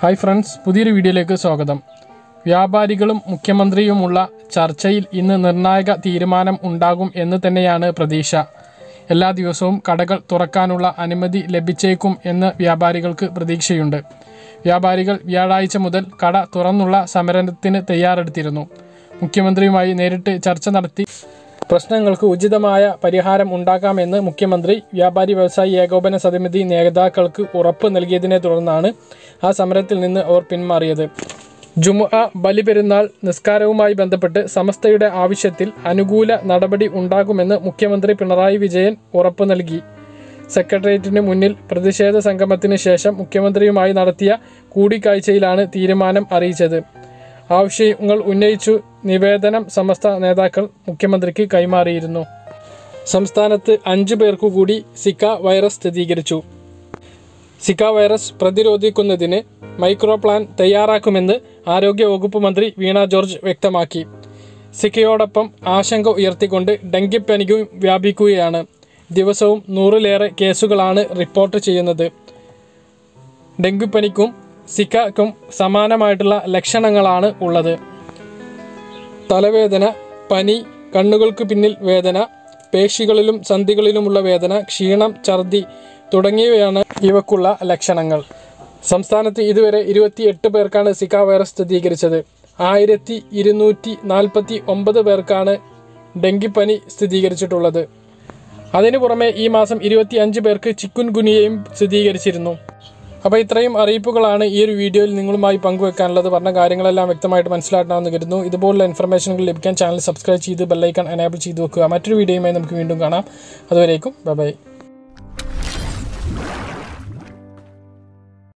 hi friends പുതിയൊരു വീഡിയോയിലേക്ക് സ്വാഗതം വ്യാപാരികളും മുഖ്യമന്ത്രിയുമുള്ള ചർച്ചയിൽ ഇന്ന് നിർണായക തീരുമാനം ഉണ്ടാകും എന്ന് തന്നെയാണ് പ്രതീക്ഷ എല്ലാ ദിവസവും കടകൾ തുറക്കാനുള്ള അനുമതി ലഭിച്ചേക്കും എന്ന് വ്യാപാരികൾക്ക് പ്രതീക്ഷയുണ്ട് വ്യാപാരികൾ വ്യാഴാഴ്ച മുതൽ കട തുറന്നുള്ള സമരത്തിന് തയ്യാറെടുത്തിരുന്നു മുഖ്യമന്ത്രിയുമായി നേരിട്ട് ചർച്ച നടത്തി പ്രശ്നങ്ങൾക്ക് ഉചിതമായ പരിഹാരം ഉണ്ടാക്കാമെന്ന് മുഖ്യമന്ത്രി വ്യാപാരി വ്യവസായി ഏകോപന സമിതി നേതാക്കൾക്ക് ഉറപ്പ് നൽകിയതിനെ തുടർന്നാണ് ആ സമരത്തിൽ നിന്ന് അവർ പിന്മാറിയത് ജുമുഅ ബലിപെരുന്നാൾ നിസ്കാരവുമായി ബന്ധപ്പെട്ട് സമസ്തയുടെ ആവശ്യത്തിൽ അനുകൂല നടപടി ഉണ്ടാകുമെന്ന് മുഖ്യമന്ത്രി പിണറായി വിജയൻ ഉറപ്പ് നൽകി സെക്രട്ടേറിയറ്റിന് മുന്നിൽ പ്രതിഷേധ സംഗമത്തിന് ശേഷം മുഖ്യമന്ത്രിയുമായി നടത്തിയ കൂടിക്കാഴ്ചയിലാണ് തീരുമാനം അറിയിച്ചത് ആവശ്യങ്ങൾ ഉന്നയിച്ചു നിവേദനം സമസ്ത നേതാക്കൾ മുഖ്യമന്ത്രിക്ക് കൈമാറിയിരുന്നു സംസ്ഥാനത്ത് അഞ്ചു പേർക്കു കൂടി സിക്ക വൈറസ് സ്ഥിരീകരിച്ചു സിക്ക വൈറസ് പ്രതിരോധിക്കുന്നതിന് മൈക്രോ പ്ലാൻ തയ്യാറാക്കുമെന്ന് ആരോഗ്യ വകുപ്പ് മന്ത്രി വീണ ജോർജ് വ്യക്തമാക്കി സിക്കയോടൊപ്പം ആശങ്ക ഉയർത്തിക്കൊണ്ട് ഡെങ്കിപ്പനിക്കും വ്യാപിക്കുകയാണ് ദിവസവും നൂറിലേറെ കേസുകളാണ് റിപ്പോർട്ട് ചെയ്യുന്നത് ഡെങ്കിപ്പനിക്കും സിക്കക്കും സമാനമായിട്ടുള്ള ലക്ഷണങ്ങളാണ് ഉള്ളത് തലവേദന പനി കണ്ണുകൾക്ക് പിന്നിൽ വേദന പേശികളിലും സന്ധികളിലുമുള്ള വേദന ക്ഷീണം ഛർദി തുടങ്ങിയവയാണ് ഇവക്കുള്ള ലക്ഷണങ്ങൾ സംസ്ഥാനത്ത് ഇതുവരെ ഇരുപത്തിയെട്ട് പേർക്കാണ് സിക്ക വൈറസ് സ്ഥിരീകരിച്ചത് ആയിരത്തി ഇരുന്നൂറ്റി നാൽപ്പത്തി ഒമ്പത് പേർക്കാണ് ഡെങ്കിപ്പനി സ്ഥിരീകരിച്ചിട്ടുള്ളത് അതിനു പുറമെ ഈ മാസം ഇരുപത്തി അഞ്ച് പേർക്ക് ചിക്കുൻ ഗുനിയയും സ്ഥിരീകരിച്ചിരുന്നു അപ്പോൾ ഇത്രയും അറിയിപ്പുകളാണ് ഈ ഒരു വീഡിയോയിൽ നിങ്ങളുമായി പങ്കുവെക്കാനുള്ളത് പറഞ്ഞ കാര്യങ്ങളെല്ലാം വ്യക്തമായിട്ട് മനസ്സിലാക്കണമെന്ന് കരുതുന്നു ഇതുപോലുള്ള ഇൻഫർമേഷനുകൾ ലഭിക്കാൻ ചാനൽ സബ്സ്ക്രൈബ് ചെയ്ത് ബെല്ലൈക്കൺ എനേബിൾ ചെയ്ത് വെക്കുക മറ്റൊരു വീഡിയോയുമായി നമുക്ക് വീണ്ടും കാണാം അതുവരേക്കും ബൈ